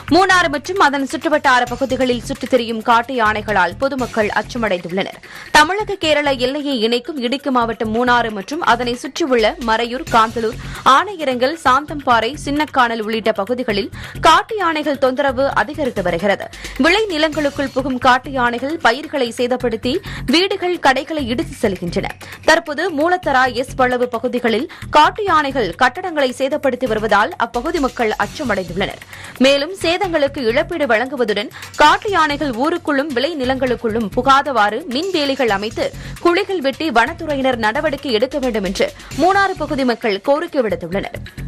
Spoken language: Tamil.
மூணாறு மற்றும் அதன் சுற்றுவட்டார பகுதிகளில் சுற்றித் திரியும் காட்டு யானைகளால் பொதுமக்கள் அச்சமடைந்துள்ளனர் தமிழக கேரள எல்லையை இணைக்கும் இடுக்கி மாவட்டம் மூணாறு மற்றும் அதனை சுற்றியுள்ள மறையூர் காந்தலூர் ஆனையிரங்கல் சாந்தம்பாறை சின்னக்கானல் உள்ளிட்ட பகுதிகளில் காட்டு யானைகள் தொந்தரவு அதிகரித்து வருகிறது விளை நிலங்களுக்குள் புகும் காட்டு யானைகள் பயிர்களை சேதப்படுத்தி வீடுகள் கடைகளை இடித்து செல்கின்றன தற்போது மூலத்தரா எஸ் பளவு பகுதிகளில் காட்டு யானைகள் கட்டடங்களை சேதப்படுத்தி வருவதால் அப்பகுதி மக்கள் அச்சமடைந்துள்ளனர் மேலும் சேதங்களுக்கு இழப்பீடு வழங்குவதுடன் காட்டு யானைகள் ஊருக்குள்ளும் விளை நிலங்களுக்குள்ளும் புகாதவாறு மின்வேலிகள் அமைத்து குழிகள் வெட்டி வனத்துறையினர் நடவடிக்கை எடுக்க வேண்டும் என்று மூணாறு பகுதி மக்கள் கோரிக்கை விடுத்துள்ளனர்